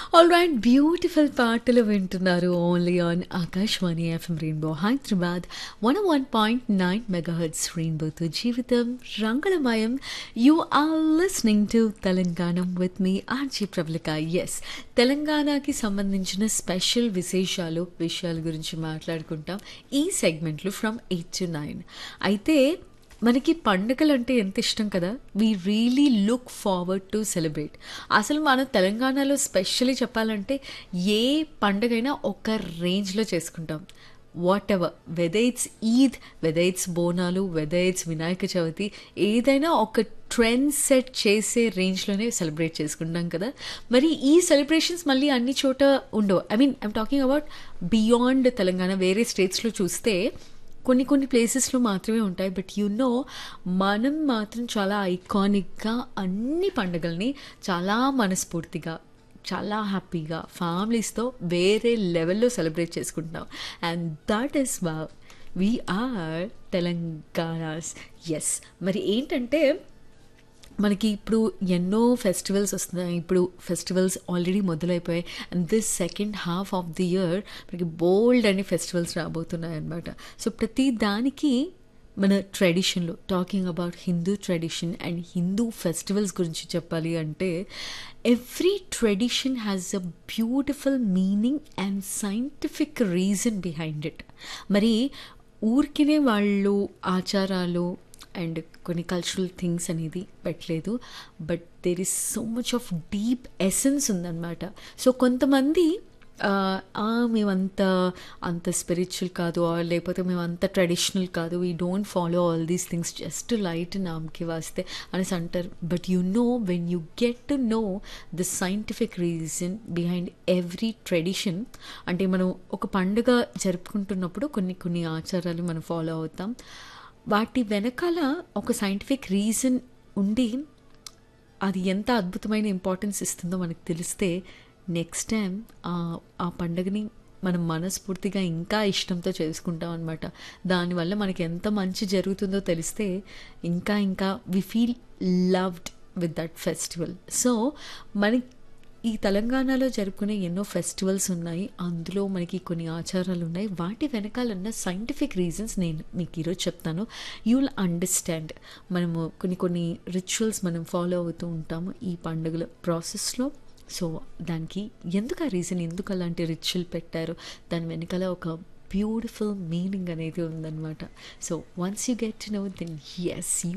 all right beautiful పాటలు వింటున్నారు only on Akashvani FM rainbow Hyderabad one one point nine megahertz రెయిన్బోతో జీవితం రంగులమయం you are listening to Telangana with me RJ Prabalika ఎస్ తెలంగాణకి సంబంధించిన స్పెషల్ విశేషాలు విషయాల గురించి మాట్లాడుకుంటాం ఈ సెగ్మెంట్లు ఫ్రమ్ ఎయిట్ టు నైన్ అయితే మనకి పండుగలు అంటే ఎంత ఇష్టం కదా we really look forward to celebrate అసలు మన తెలంగాణలో స్పెషల్లీ చెప్పాలంటే ఏ పండుగైనా ఒక రేంజ్లో చేసుకుంటాం whatever whether it's Eid whether it's Bonalu whether it's Vinayaka Chavithi ఏదైనా ఒక ట్రెండ్ సెట్ చేసే రేంజ్లోనే సెలబ్రేట్ చేసుకుంటాం కదా మరి ఈ సెలబ్రేషన్స్ మళ్ళీ అన్ని చోట ఉండవు I mean I'm talking about beyond Telangana వేరే స్టేట్స్లో చూస్తే కొన్ని కొన్ని ప్లేసెస్లో మాత్రమే ఉంటాయి బట్ యు నో మనం మాత్రం చాలా ఐకానిక్గా అన్ని పండుగల్ని చాలా మనస్ఫూర్తిగా చాలా హ్యాపీగా ఫ్యామిలీస్తో వేరే లెవెల్లో సెలబ్రేట్ చేసుకుంటున్నాం అండ్ దట్ ఈస్ వా వీఆర్ తెలంగాణస్ ఎస్ మరి ఏంటంటే మనకి ఇప్పుడు ఎన్నో ఫెస్టివల్స్ వస్తున్నాయి ఇప్పుడు ఫెస్టివల్స్ ఆల్రెడీ మొదలైపోయాయి and this second half of the year మనకి బోల్డ్ అనే ఫెస్టివల్స్ రాబోతున్నాయి అనమాట సో ప్రతి దానికి మన ట్రెడిషన్లో talking about Hindu tradition and Hindu festivals గురించి చెప్పాలి అంటే every tradition has a beautiful meaning and scientific reason behind it మరి ఊరికినే వాళ్ళు ఆచారాలు అండ్ కొన్ని కల్చరల్ థింగ్స్ అనేది పెట్టలేదు but there is so much of deep essence ఉందన్నమాట సో కొంతమంది మేమంత అంత స్పిరిచువల్ కాదు లేకపోతే మేము అంత ట్రెడిషనల్ కాదు we don't follow all these things just light నామ్కి వాస్తే అనేసి అంటారు but you know when you get to know the scientific reason behind every tradition అంటే మనం ఒక పండుగ జరుపుకుంటున్నప్పుడు కొన్ని కొన్ని ఆచారాలు మనం ఫాలో అవుతాం వాటి వెనకాల ఒక సైంటిఫిక్ రీజన్ ఉండి అది ఎంత అద్భుతమైన ఇంపార్టెన్స్ ఇస్తుందో మనకు తెలిస్తే నెక్స్ట్ టైం ఆ పండుగని మనం మనస్ఫూర్తిగా ఇంకా ఇష్టంతో చేసుకుంటాం అనమాట దానివల్ల మనకి ఎంత మంచి జరుగుతుందో తెలిస్తే ఇంకా ఇంకా we feel loved with that festival so మనకి ఈ తెలంగాణలో జరుపుకునే ఎన్నో ఫెస్టివల్స్ ఉన్నాయి అందులో మనకి కొన్ని ఆచారాలు ఉన్నాయి వాటి వెనకాల ఉన్న సైంటిఫిక్ రీజన్స్ నేను మీకు ఈరోజు చెప్తాను యూ విల్ అండర్స్టాండ్ మనము కొన్ని కొన్ని రిచువల్స్ మనం ఫాలో అవుతూ ఉంటాము ఈ పండుగల ప్రాసెస్లో సో దానికి ఎందుకు ఆ రీజన్ ఎందుకు అలాంటి రిచువల్ పెట్టారు దాని వెనకాల ఒక బ్యూటిఫుల్ మీనింగ్ అనేది ఉందన్నమాట so once you get to know then as you